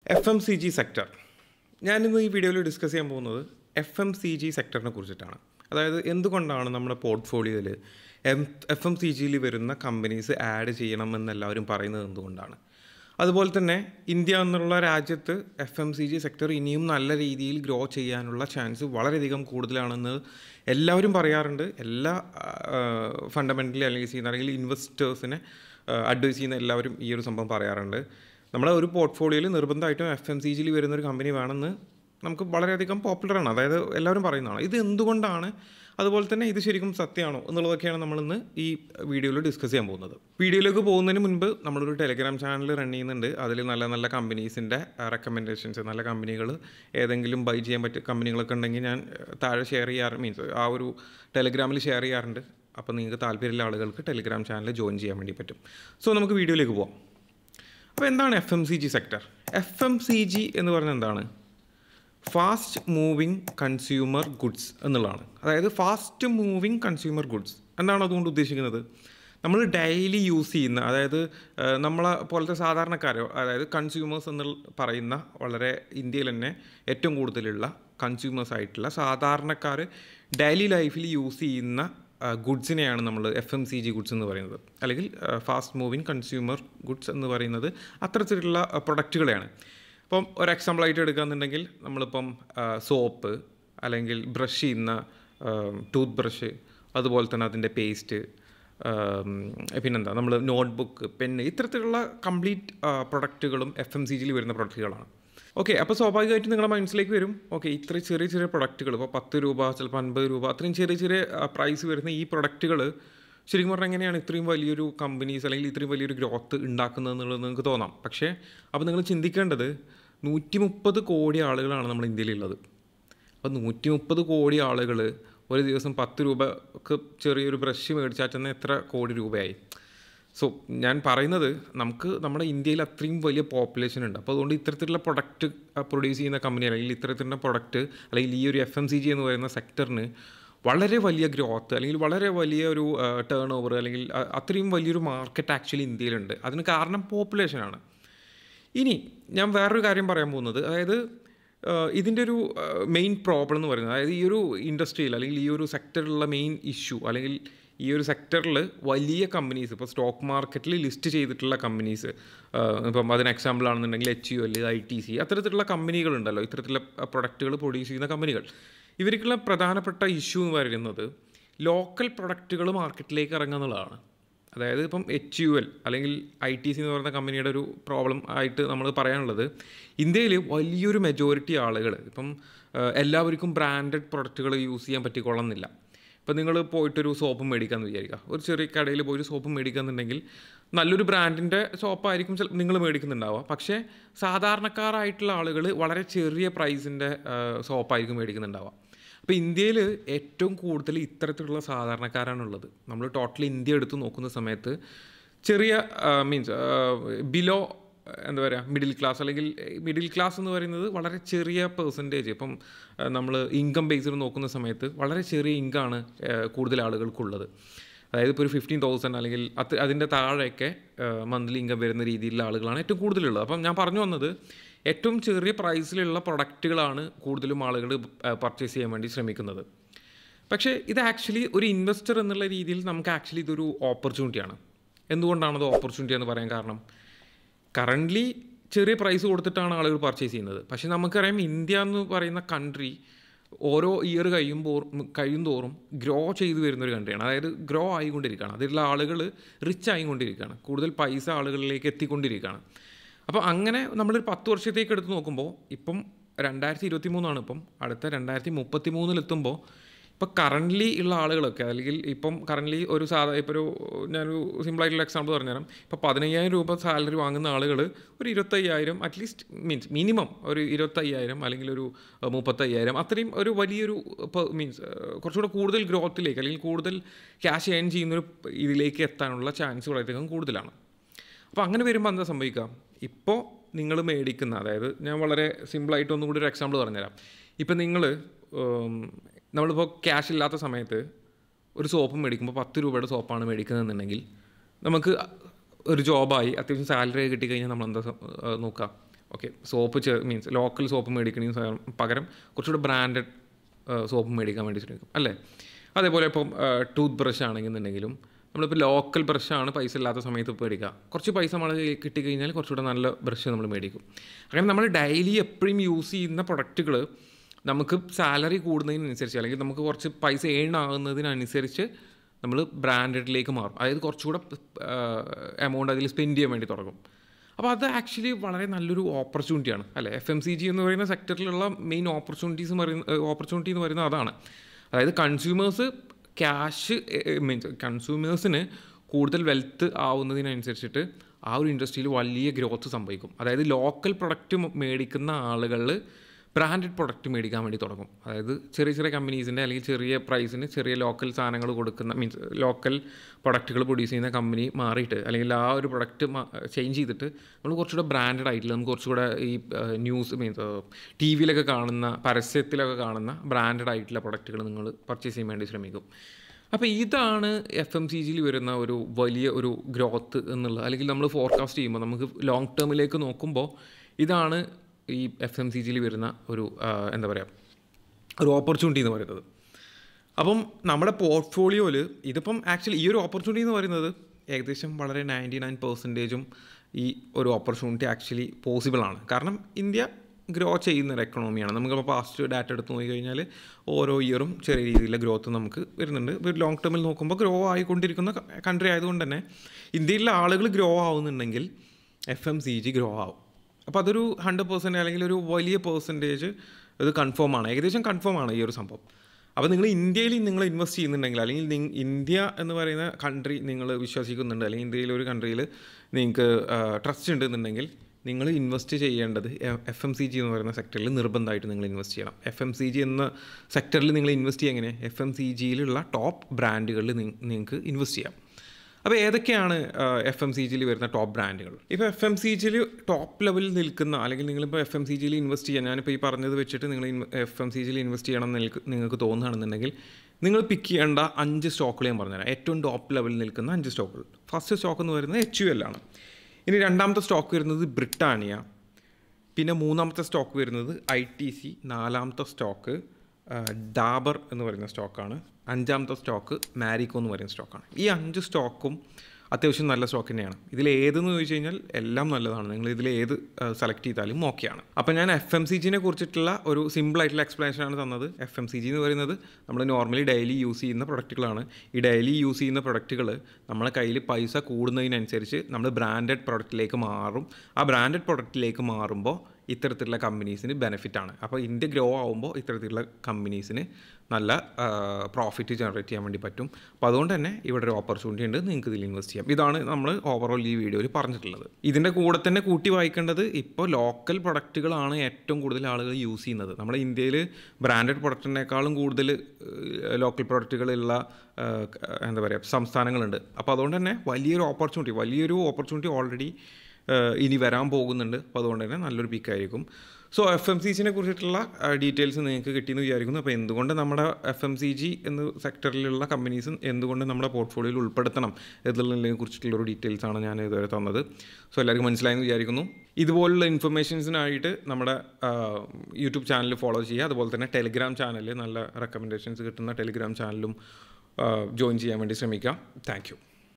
F M C G sector ഞാനിന്ന് ഈ വീഡിയോയിൽ ഡിസ്കസ് ചെയ്യാൻ പോകുന്നത് എഫ് എം സി ജി സെക്ടറിനെ കുറിച്ചിട്ടാണ് അതായത് എന്തുകൊണ്ടാണ് നമ്മുടെ പോർട്ട്ഫോളിയോയിൽ എം എഫ് എം സി ജിയിൽ വരുന്ന കമ്പനീസ് ആഡ് ചെയ്യണമെന്ന് എല്ലാവരും പറയുന്നത് എന്തുകൊണ്ടാണ് അതുപോലെ തന്നെ ഇന്ത്യ എന്നുള്ള രാജ്യത്ത് F M C G sector ഇനിയും നല്ല രീതിയിൽ ഗ്രോ ചെയ്യാനുള്ള ചാൻസ് വളരെയധികം കൂടുതലാണെന്ന് എല്ലാവരും പറയാറുണ്ട് എല്ലാ ഫണ്ടമെൻ്റലി അനലൈസ് ചെയ്യുന്ന അല്ലെങ്കിൽ ഇൻവെസ്റ്റേഴ്സിനെ അഡ്വൈസ് ചെയ്യുന്ന എല്ലാവരും ഈ ഒരു സംഭവം പറയാറുണ്ട് നമ്മുടെ ഒരു പോർട്ട്ഫോളിയോയിൽ നിർബന്ധമായിട്ടും എഫ് എം സി ജിയിൽ വരുന്ന ഒരു കമ്പനി വേണമെന്ന് നമുക്ക് വളരെയധികം പോപ്പുലറാണ് അതായത് എല്ലാവരും പറയുന്നതാണ് ഇത് എന്തുകൊണ്ടാണ് അതുപോലെ തന്നെ ഇത് ശരിക്കും സത്യമാണോ എന്നുള്ളതൊക്കെയാണ് നമ്മളിന്ന് ഈ വീഡിയോയിൽ ഡിസ്കസ് ചെയ്യാൻ പോകുന്നത് വീഡിയോയിലേക്ക് പോകുന്നതിന് മുൻപ് നമ്മളൊരു ടെലിഗ്രാം ചാനൽ റൺ ചെയ്യുന്നുണ്ട് അതിൽ നല്ല നല്ല കമ്പനീസിൻ്റെ റെക്കമെൻഡേഷൻസ് നല്ല കമ്പനികൾ ഏതെങ്കിലും ബൈ ചെയ്യാൻ പറ്റിയ കമ്പനികളൊക്കെ ഉണ്ടെങ്കിൽ ഞാൻ താഴെ ഷെയർ ചെയ്യാറ് മീൻസ് ആ ഒരു ടെലിഗ്രാമിൽ ഷെയർ ചെയ്യാറുണ്ട് അപ്പോൾ നിങ്ങൾക്ക് താല്പര്യമുള്ള ആളുകൾക്ക് ടെലിഗ്രാം ചാനൽ ജോയിൻ ചെയ്യാൻ വേണ്ടി പറ്റും സോ നമുക്ക് വീഡിയോയിലേക്ക് പോവാം അപ്പോൾ എന്താണ് F M C G sector F M C G എന്ന് പറഞ്ഞാൽ എന്താണ് ഫാസ്റ്റ് മൂവിങ് കൺസ്യൂമർ ഗുഡ്സ് എന്നുള്ളതാണ് അതായത് ഫാസ്റ്റ് മൂവിങ് കൺസ്യൂമർ ഗുഡ്സ് എന്താണ് അതുകൊണ്ട് ഉദ്ദേശിക്കുന്നത് നമ്മൾ ഡെയിലി യൂസ് ചെയ്യുന്ന അതായത് നമ്മളെ പോലത്തെ സാധാരണക്കാരോ അതായത് കൺസ്യൂമേഴ്സ് എന്ന് പറയുന്ന വളരെ ഇന്ത്യയിൽ തന്നെ ഏറ്റവും കൂടുതലുള്ള കൺസ്യൂമേഴ്സ് ആയിട്ടുള്ള സാധാരണക്കാർ ഡെയിലി ലൈഫിൽ യൂസ് ചെയ്യുന്ന ഗുഡ്സിനെയാണ് നമ്മൾ F M C G goods എന്ന് പറയുന്നത് അല്ലെങ്കിൽ ഫാസ്റ്റ് മൂവിങ് കൺസ്യൂമർ ഗുഡ്സ് എന്ന് പറയുന്നത് അത്തരത്തിലുള്ള പ്രൊഡക്റ്റുകളെയാണ് ഇപ്പം ഒരു എക്സാമ്പിളായിട്ട് എടുക്കുകയെന്നുണ്ടെങ്കിൽ നമ്മളിപ്പം സോപ്പ് അല്ലെങ്കിൽ ബ്രഷ് ചെയ്യുന്ന ടൂത്ത് ബ്രഷ് അതുപോലെ തന്നെ അതിൻ്റെ പേസ്റ്റ് പിന്നെന്താ നമ്മൾ നോട്ട്ബുക്ക് പെന്ന് ഇത്തരത്തിലുള്ള കംപ്ലീറ്റ് പ്രൊഡക്റ്റുകളും എഫ് എം സി ജിയിൽ വരുന്ന പ്രൊഡക്റ്റുകളാണ് ഓക്കെ അപ്പോൾ സ്വാഭാവികമായിട്ടും നിങ്ങളുടെ മനസ്സിലേക്ക് വരും ഓക്കെ ഇത്ര ചെറിയ ചെറിയ പ്രൊഡക്റ്റുകൾ ഇപ്പോൾ പത്ത് രൂപ ചിലപ്പോൾ അൻപത് രൂപ അത്രയും ചെറിയ ചെറിയ പ്രൈസ് വരുന്ന ഈ പ്രൊഡക്റ്റുകൾ ശരിക്കും പറഞ്ഞാൽ എങ്ങനെയാണ് ഇത്രയും വലിയൊരു കമ്പനീസ് അല്ലെങ്കിൽ ഇത്രയും വലിയൊരു ഗ്രോത്ത് ഉണ്ടാക്കുന്നത് എന്നുള്ളത് നിങ്ങൾക്ക് തോന്നാം പക്ഷേ അപ്പോൾ നിങ്ങൾ ചിന്തിക്കേണ്ടത് നൂറ്റി മുപ്പത് കോടി ആളുകളാണ് നമ്മൾ ഇന്ത്യയിലുള്ളത് അപ്പോൾ നൂറ്റി മുപ്പത് കോടി ആളുകൾ ഒരു ദിവസം പത്ത് രൂപക്ക് ചെറിയൊരു ബ്രഷ് മേടിച്ചാൽ തന്നെ എത്ര കോടി രൂപയായി സോ ഞാൻ പറയുന്നത് നമുക്ക് നമ്മുടെ ഇന്ത്യയിൽ അത്രയും വലിയ പോപ്പുലേഷൻ ഉണ്ട് അപ്പോൾ അതുകൊണ്ട് ഇത്തരത്തിലുള്ള പ്രൊഡക്റ്റ് പ്രൊഡ്യൂസ് ചെയ്യുന്ന കമ്പനി അല്ലെങ്കിൽ ഇത്തരത്തിലുള്ള പ്രൊഡക്റ്റ് അല്ലെങ്കിൽ ഈ ഒരു എഫ് എം സി ജി എന്ന് പറയുന്ന സെക്ടറിന് വളരെ വലിയ ഗ്രോത്ത് അല്ലെങ്കിൽ വളരെ വലിയ ഒരു ടേൺ ഓവർ അല്ലെങ്കിൽ അത്രയും വലിയൊരു മാർക്കറ്റ് ആക്ച്വലി ഇന്ത്യയിലുണ്ട് അതിന് കാരണം പോപ്പുലേഷനാണ് ഇനി ഞാൻ വേറൊരു കാര്യം പറയാൻ പോകുന്നത് അതായത് ഇതിൻ്റെ ഒരു മെയിൻ പ്രോബ്ലം എന്ന് പറയുന്നത് അതായത് ഈ ഒരു ഇൻഡസ്ട്രിയിൽ അല്ലെങ്കിൽ ഈ ഒരു സെക്ടറിലുള്ള മെയിൻ ഇഷ്യൂ അല്ലെങ്കിൽ ഈ ഒരു സെക്ടറിൽ വലിയ കമ്പനീസ് ഇപ്പോൾ സ്റ്റോക്ക് മാർക്കറ്റിൽ ലിസ്റ്റ് ചെയ്തിട്ടുള്ള കമ്പനീസ് ഇപ്പം അതിന് എക്സാമ്പിൾ ആണെന്നുണ്ടെങ്കിൽ H U L I T C അത്തരത്തിലുള്ള കമ്പനികളുണ്ടല്ലോ ഇത്തരത്തിലുള്ള പ്രൊഡക്റ്റുകൾ പ്രൊഡ്യൂസ് ചെയ്യുന്ന കമ്പനികൾ ഇവർക്കുള്ള പ്രധാനപ്പെട്ട ഇഷ്യൂ എന്ന് പറയുന്നത് ലോക്കൽ പ്രൊഡക്റ്റുകൾ മാർക്കറ്റിലേക്ക് ഇറങ്ങുക എന്നുള്ളതാണ് അതായത് ഇപ്പം എച്ച് യു എൽ അല്ലെങ്കിൽ ഐ ടി സി എന്ന് പറയുന്ന കമ്പനിയുടെ ഒരു പ്രോബ്ലം ആയിട്ട് നമ്മൾ പറയാനുള്ളത് ഇന്ത്യയിൽ വലിയൊരു മെജോറിറ്റി ആളുകൾ ഇപ്പം എല്ലാവർക്കും ബ്രാൻഡഡ് പ്രൊഡക്റ്റുകൾ യൂസ് ചെയ്യാൻ പറ്റിക്കൊള്ളുന്നില്ല ഇപ്പം നിങ്ങൾ പോയിട്ടൊരു സോപ്പ് മേടിക്കാമെന്ന് വിചാരിക്കുക ഒരു ചെറിയ കടയിൽ പോയിട്ട് സോപ്പ് മേടിക്കാന്നുണ്ടെങ്കിൽ നല്ലൊരു ബ്രാൻഡിൻ്റെ സോപ്പായിരിക്കും ചില നിങ്ങൾ മേടിക്കുന്നുണ്ടാവുക പക്ഷേ സാധാരണക്കാരായിട്ടുള്ള ആളുകൾ വളരെ ചെറിയ പ്രൈസിൻ്റെ സോപ്പായിരിക്കും മേടിക്കുന്നുണ്ടാവുക അപ്പോൾ ഇന്ത്യയിൽ ഏറ്റവും കൂടുതൽ ഇത്തരത്തിലുള്ള സാധാരണക്കാരാണുള്ളത് നമ്മൾ ടോട്ടൽ ഇന്ത്യ എടുത്ത് നോക്കുന്ന സമയത്ത് ചെറിയ മീൻസ് ബിലോ എന്താ പറയുക മിഡിൽ ക്ലാസ് അല്ലെങ്കിൽ മിഡിൽ ക്ലാസ് എന്ന് പറയുന്നത് വളരെ ചെറിയ പെർസെൻറ്റേജ് ഇപ്പം നമ്മൾ ഇൻകം ബേസ്ഡ് നോക്കുന്ന സമയത്ത് വളരെ ചെറിയ ഇൻകമാണ് കൂടുതൽ ആളുകൾക്കുള്ളത് അതായത് ഇപ്പോൾ ഒരു ഫിഫ്റ്റീൻ തൗസൻഡ് അല്ലെങ്കിൽ അത് അതിൻ്റെ താഴെയൊക്കെ മന്ത്ലി ഇൻകം വരുന്ന രീതിയിലുള്ള ആളുകളാണ് ഏറ്റവും കൂടുതലുള്ളത് അപ്പം ഞാൻ പറഞ്ഞു വന്നത് ഏറ്റവും ചെറിയ പ്രൈസിലുള്ള പ്രൊഡക്റ്റുകളാണ് കൂടുതലും ആളുകൾ പർച്ചേസ് ചെയ്യാൻ വേണ്ടി ശ്രമിക്കുന്നത് പക്ഷേ ഇത് ആക്ച്വലി ഒരു ഇൻവെസ്റ്റർ എന്നുള്ള രീതിയിൽ നമുക്ക് ആക്ച്വലി ഇതൊരു ഓപ്പർച്യൂണിറ്റിയാണ് എന്തുകൊണ്ടാണത് ഓപ്പർച്യൂണിറ്റി എന്ന് പറയാൻ കാരണം കറൻ്റ്ലി ചെറിയ പ്രൈസ് കൊടുത്തിട്ടാണ് ആളുകൾ പർച്ചേസ് ചെയ്യുന്നത് പക്ഷേ നമുക്കറിയാം ഇന്ത്യ എന്ന് പറയുന്ന കൺട്രി ഓരോ ഇയർ കഴിയുമ്പോൾ കഴിയും തോറും ഗ്രോ ചെയ്തു വരുന്ന ഒരു കൺട്രിയാണ് അതായത് ഗ്രോ ആയിക്കൊണ്ടിരിക്കുകയാണ് അതിലുള്ള ആളുകൾ റിച്ച് ആയിക്കൊണ്ടിരിക്കുകയാണ് കൂടുതൽ പൈസ ആളുകളിലേക്ക് എത്തിക്കൊണ്ടിരിക്കുകയാണ് അപ്പോൾ അങ്ങനെ നമ്മളൊരു പത്ത് വർഷത്തേക്ക് എടുത്ത് നോക്കുമ്പോൾ ഇപ്പം രണ്ടായിരത്തി ഇരുപത്തി മൂന്നാണ് ഇപ്പം അടുത്ത രണ്ടായിരത്തി മുപ്പത്തി മൂന്നിലെത്തുമ്പോൾ ഇപ്പോൾ കറൻ്റ്ലി ഉള്ള ആളുകളൊക്കെ അല്ലെങ്കിൽ ഇപ്പം കറൻ്റ്ലി ഒരു സാധാ ഇപ്പോൾ ഒരു ഞാനൊരു സിമ്പിളായിട്ടുള്ള എക്സാമ്പിൾ പറഞ്ഞുതരാം ഇപ്പോൾ പതിനയ്യായിരം രൂപ സാലറി വാങ്ങുന്ന ആളുകൾ ഒരു ഇരുപത്തയ്യായിരം അറ്റ്ലീസ്റ്റ് മീൻസ് മിനിമം ഒരു ഇരുപത്തയ്യായിരം അല്ലെങ്കിൽ ഒരു മുപ്പത്തയ്യായിരം അത്രയും ഒരു വലിയൊരു മീൻസ് കുറച്ചുകൂടെ കൂടുതൽ ഗ്രോത്തിലേക്ക് അല്ലെങ്കിൽ കൂടുതൽ ക്യാഷ് ഏൺ ചെയ്യുന്നൊരു ഇതിലേക്ക് എത്താനുള്ള ചാൻസ് വളരെയധികം കൂടുതലാണ് അപ്പോൾ അങ്ങനെ വരുമ്പോൾ എന്താ സംഭവിക്കുക ഇപ്പോൾ നിങ്ങൾ മേടിക്കുന്ന അതായത് ഞാൻ വളരെ സിമ്പിളായിട്ട് ഒന്നും കൂടി ഒരു എക്സാമ്പിൾ പറഞ്ഞുതരാം ഇപ്പം നിങ്ങൾ നമ്മളിപ്പോൾ ക്യാഷ് ഇല്ലാത്ത സമയത്ത് ഒരു സോപ്പ് മേടിക്കുമ്പോൾ പത്ത് രൂപയുടെ സോപ്പാണ് മേടിക്കുന്നതെന്നുണ്ടെങ്കിൽ നമുക്ക് ഒരു ജോബായി അത്യാവശ്യം സാലറി കിട്ടിക്കഴിഞ്ഞാൽ നമ്മൾ എന്താ നോക്കുക ഓക്കെ സോപ്പ് ചെ മീൻസ് ലോക്കൽ സോപ്പ് മേടിക്കണതിന് പകരം കുറച്ചുകൂടെ ബ്രാൻഡഡ് സോപ്പ് മേടിക്കാൻ വേണ്ടി ശ്രമിക്കും അല്ലേ അതേപോലെ ഇപ്പം ടൂത്ത് ബ്രഷ് ആണെന്നുണ്ടെങ്കിലും നമ്മളിപ്പോൾ ലോക്കൽ ബ്രഷാണ് പൈസ ഇല്ലാത്ത സമയത്ത് ഇപ്പോൾ മേടിക്കുക കുറച്ച് പൈസ നമ്മൾ കിട്ടിക്കഴിഞ്ഞാൽ കുറച്ചുകൂടെ നല്ല ബ്രഷ് നമ്മൾ മേടിക്കും അങ്ങനെ നമ്മൾ ഡെയിലി എപ്പോഴും യൂസ് ചെയ്യുന്ന പ്രൊഡക്റ്റുകൾ നമുക്ക് സാലറി കൂടുന്നതിനനുസരിച്ച് അല്ലെങ്കിൽ നമുക്ക് കുറച്ച് പൈസ ഏൺ ആകുന്നതിനനുസരിച്ച് നമ്മൾ ബ്രാൻഡഡിലേക്ക് മാറും അതായത് കുറച്ചുകൂടെ എമൗണ്ട് അതിൽ സ്പെൻഡ് ചെയ്യാൻ വേണ്ടി തുടങ്ങും അപ്പോൾ അത് ആക്ച്വലി വളരെ നല്ലൊരു ഓപ്പർച്യൂണിറ്റിയാണ് അല്ലേ എഫ് എം സി ജി എന്ന് പറയുന്ന സെക്ടറിലുള്ള മെയിൻ ഓപ്പർച്യൂണിറ്റീസ് പറയുന്ന ഓപ്പർച്യൂണിറ്റി എന്ന് പറയുന്നത് അതാണ് അതായത് കൺസ്യൂമേഴ്സ് ക്യാഷ് മീൻസ് കൺസ്യൂമേഴ്സിന് കൂടുതൽ വെൽത്ത് ആവുന്നതിനനുസരിച്ചിട്ട് ആ ഒരു ഇൻഡസ്ട്രിയിൽ വലിയ ഗ്രോത്ത് സംഭവിക്കും അതായത് ലോക്കൽ പ്രൊഡക്റ്റ് മേടിക്കുന്ന ആളുകളിൽ ബ്രാൻഡഡ് പ്രൊഡക്റ്റ് മേടിക്കാൻ വേണ്ടി തുടങ്ങും അതായത് ചെറിയ ചെറിയ കമ്പനീസിൻ്റെ അല്ലെങ്കിൽ ചെറിയ പ്രൈസിന് ചെറിയ ലോക്കൽ സാധനങ്ങൾ കൊടുക്കുന്ന മീൻസ് ലോക്കൽ പ്രൊഡക്റ്റുകൾ പ്രൊഡ്യൂസ് ചെയ്യുന്ന കമ്പനി മാറിയിട്ട് അല്ലെങ്കിൽ ആ ഒരു പ്രൊഡക്റ്റ് ചേഞ്ച് ചെയ്തിട്ട് നമ്മൾ കുറച്ചുകൂടെ ബ്രാൻഡഡ് ആയിട്ടുള്ള നമുക്ക് കുറച്ചുകൂടെ ഈ ന്യൂസ് മീൻസ് ടി വിയിലൊക്കെ കാണുന്ന പരസ്യത്തിലൊക്കെ കാണുന്ന ബ്രാൻഡഡ് ആയിട്ടുള്ള പ്രൊഡക്റ്റുകൾ നിങ്ങൾ പർച്ചേസ് ചെയ്യാൻ വേണ്ടി ശ്രമിക്കും അപ്പോൾ ഇതാണ് എഫ് എം സി ജിയിൽ വരുന്ന ഒരു വലിയ ഒരു ഗ്രോത്ത് എന്നുള്ളത് അല്ലെങ്കിൽ നമ്മൾ ഫോർകാസ്റ്റ് ചെയ്യുമ്പോൾ നമുക്ക് ലോങ് ടേമിലേക്ക് നോക്കുമ്പോൾ ഇതാണ് ഈ എഫ് എം സി ജിയിൽ വരുന്ന ഒരു എന്താ പറയുക ഒരു ഓപ്പർച്യൂണിറ്റി എന്ന് പറയുന്നത് അപ്പം നമ്മുടെ പോർട്ട്ഫോളിയോയിൽ ഇതിപ്പം ആക്ച്വലി ഈ ഒരു ഓപ്പർച്യൂണിറ്റി എന്ന് പറയുന്നത് ഏകദേശം വളരെ നയൻറ്റി നയൻ പെർസെൻറ്റേജും ഈ ഒരു ഓപ്പർച്യൂണിറ്റി ആക്ച്വലി പോസിബിൾ ആണ് കാരണം ഇന്ത്യ ഗ്രോ ചെയ്യുന്ന ഒരു എക്കണോമിയാണ് നമുക്കിപ്പോൾ പാസ്റ്റ് ഡാറ്റ എടുത്ത് നോക്കി കഴിഞ്ഞാൽ ഓരോ ഇയറും ചെറിയ രീതിയിലുള്ള ഗ്രോത്ത് നമുക്ക് വരുന്നുണ്ട് ഇപ്പോൾ ലോങ് ടേമിൽ നോക്കുമ്പോൾ ഗ്രോ ആയിക്കൊണ്ടിരിക്കുന്ന കൺട്രി ആയതുകൊണ്ട് തന്നെ ഇന്ത്യയിലെ ആളുകൾ ഗ്രോ ആവുന്നുണ്ടെങ്കിൽ F M C G grow ആവും അപ്പോൾ അതൊരു ഹൺഡ്രഡ് പെർസെൻറ്റ് അല്ലെങ്കിൽ ഒരു വലിയ പെർസെൻറ്റേജ് ഇത് കൺഫേം ആണ് ഏകദേശം കൺഫേം ആണ് ഈ ഒരു സംഭവം അപ്പോൾ നിങ്ങൾ ഇന്ത്യയിൽ നിങ്ങൾ ഇൻവെസ്റ്റ് ചെയ്യുന്നുണ്ടെങ്കിൽ അല്ലെങ്കിൽ ഇന്ത്യ എന്ന് പറയുന്ന കൺട്രി നിങ്ങൾ വിശ്വസിക്കുന്നുണ്ട് അല്ലെങ്കിൽ ഇന്ത്യയിലെ ഒരു കൺട്രിയിൽ നിങ്ങൾക്ക് ട്രസ്റ്റ് ഉണ്ടെന്നുണ്ടെങ്കിൽ നിങ്ങൾ ഇൻവെസ്റ്റ് ചെയ്യേണ്ടത് എഫ് എം സി ജി എന്ന് പറയുന്ന സെക്ടറിൽ നിർബന്ധമായിട്ട് നിങ്ങൾ ഇൻവെസ്റ്റ് ചെയ്യണം എഫ് എം സി ജി എന്ന സെക്ടറിൽ നിങ്ങൾ ഇൻവെസ്റ്റ് ചെയ്യുക എങ്ങനെ എഫ് എം സി ജിയിലുള്ള ടോപ്പ് ബ്രാൻഡുകളിൽ നിങ്ങൾക്ക് ഇൻവെസ്റ്റ് ചെയ്യാം അപ്പോൾ ഏതൊക്കെയാണ് എഫ് എം സി ജിയിൽ വരുന്ന ടോപ്പ് ബ്രാൻഡുകൾ ഇപ്പോൾ എഫ് എം സി ജിയിൽ ടോപ്പ് ലെവലിൽ നിൽക്കുന്ന അല്ലെങ്കിൽ നിങ്ങളിപ്പോൾ എഫ് എം സി ജിയിൽ ഇൻവെസ്റ്റ് ചെയ്യാൻ ഞാനിപ്പോൾ ഈ പറഞ്ഞത് വെച്ചിട്ട് നിങ്ങൾ എഫ് എം സി ജിയിൽ ഇൻവെസ്റ്റ് ചെയ്യണം എന്ന് നിങ്ങൾക്ക് തോന്നുകയാണെന്നുണ്ടെങ്കിൽ നിങ്ങൾ പിക്ക് ചെയ്യേണ്ട അഞ്ച് സ്റ്റോക്കുകൾ ഞാൻ പറഞ്ഞുതരാം ഏറ്റവും ടോപ്പ് ലെവലിൽ നിൽക്കുന്ന അഞ്ച് സ്റ്റോക്കുകൾ ഫസ്റ്റ് സ്റ്റോക്ക് എന്ന് പറയുന്നത് എച്ച് യു എൽ ആണ് ഇനി രണ്ടാമത്തെ സ്റ്റോക്ക് വരുന്നത് ബ്രിട്ടാനിയ പിന്നെ മൂന്നാമത്തെ സ്റ്റോക്ക് വരുന്നത് ഐ ടി സി നാലാമത്തെ സ്റ്റോക്ക് ഡാബർ എന്ന് പറയുന്ന സ്റ്റോക്കാണ് അഞ്ചാമത്തെ സ്റ്റോക്ക് മാരിക്കോ എന്ന് പറയുന്ന സ്റ്റോക്കാണ് ഈ അഞ്ച് സ്റ്റോക്കും അത്യാവശ്യം നല്ല സ്റ്റോക്ക് തന്നെയാണ് ഇതിൽ ഏതെന്ന് ചോദിച്ചു കഴിഞ്ഞാൽ എല്ലാം നല്ലതാണ് നിങ്ങൾ ഇതിൽ ഏത് സെലക്ട് ചെയ്താലും ഓക്കെയാണ് അപ്പോൾ ഞാൻ എഫ് എം സി ജിനെ കുറിച്ചിട്ടുള്ള ഒരു സിമ്പിൾ ആയിട്ടുള്ള എക്സ്പ്ലനേഷൻ ആണ് തന്നത് എഫ് എം സി ജി എന്ന് പറയുന്നത് നമ്മൾ നോർമലി ഡെയിലി യൂസ് ചെയ്യുന്ന പ്രൊഡക്റ്റുകളാണ് ഈ ഡെയിലി യൂസ് ചെയ്യുന്ന പ്രൊഡക്റ്റുകൾ നമ്മളെ കയ്യിൽ പൈസ കൂടുന്നതിനനുസരിച്ച് നമ്മൾ ബ്രാൻഡഡ് പ്രൊഡക്റ്റിലേക്ക് മാറും ആ ബ്രാൻഡഡ് പ്രൊഡക്റ്റിലേക്ക് മാറുമ്പോൾ ഇത്തരത്തിലുള്ള കമ്പനീസിന് ബെനിഫിറ്റാണ് അപ്പോൾ ഇന്ത്യ ഗ്രോ ആകുമ്പോൾ ഇത്തരത്തിലുള്ള കമ്പനീസിന് നല്ല പ്രോഫിറ്റ് ജനറേറ്റ് ചെയ്യാൻ വേണ്ടി പറ്റും അപ്പോൾ അതുകൊണ്ട് തന്നെ ഇവിടെ ഒരു ഓപ്പർച്യൂണിറ്റി ഉണ്ട് നിങ്ങൾക്ക് ഇതിൽ ഇൻവെസ്റ്റ് ചെയ്യാം ഇതാണ് നമ്മൾ ഓവറോൾ ഈ വീഡിയോയിൽ പറഞ്ഞിട്ടുള്ളത് ഇതിൻ്റെ കൂടെ തന്നെ കൂട്ടി വായിക്കേണ്ടത് ഇപ്പോൾ ലോക്കൽ പ്രൊഡക്റ്റുകളാണ് ഏറ്റവും കൂടുതൽ ആളുകൾ യൂസ് ചെയ്യുന്നത് നമ്മുടെ ഇന്ത്യയിൽ ബ്രാൻഡഡ് പ്രൊഡക്റ്റിനേക്കാളും കൂടുതൽ ലോക്കൽ പ്രൊഡക്റ്റുകളുള്ള എന്താ പറയുക സംസ്ഥാനങ്ങളുണ്ട് അപ്പോൾ അതുകൊണ്ട് തന്നെ വലിയൊരു ഓപ്പർച്യൂണിറ്റി വലിയൊരു ഓപ്പർച്യൂണിറ്റി ഓൾറെഡി ഇനി വരാൻ പോകുന്നുണ്ട് അപ്പോൾ അതുകൊണ്ട് തന്നെ നല്ലൊരു പീക്കായിരിക്കും സോ എഫ് എം സി ജിനെ കുറിച്ചിട്ടുള്ള ഡീറ്റെയിൽസ് നിങ്ങൾക്ക് കിട്ടിയെന്ന് വിചാരിക്കുന്നു അപ്പോൾ എന്തുകൊണ്ട് നമ്മുടെ എഫ് എം സി ജി എന്ന സെക്ടറിലുള്ള കമ്പനീസ് എന്തുകൊണ്ട് നമ്മുടെ പോർട്ട്ഫോളിയോയിൽ ഉൾപ്പെടുത്തണം എന്നുള്ളതിനെ കുറിച്ചിട്ടുള്ള ഒരു ഡീറ്റെയിൽസ് ആണ് ഞാൻ ഇതുവരെ തന്നത് സോ എല്ലാവർക്കും മനസ്സിലായെന്ന് വിചാരിക്കുന്നു ഇതുപോലുള്ള ഇൻഫർമേഷൻസിനായിട്ട് നമ്മുടെ യൂട്യൂബ് ചാനൽ ഫോളോ ചെയ്യുക അതുപോലെ തന്നെ ടെലിഗ്രാം ചാനലിൽ നല്ല റെക്കമെൻഡേഷൻസ് കിട്ടുന്ന ടെലിഗ്രാം ചാനലും ജോയിൻ ചെയ്യാൻ വേണ്ടി ശ്രമിക്കാം താങ്ക്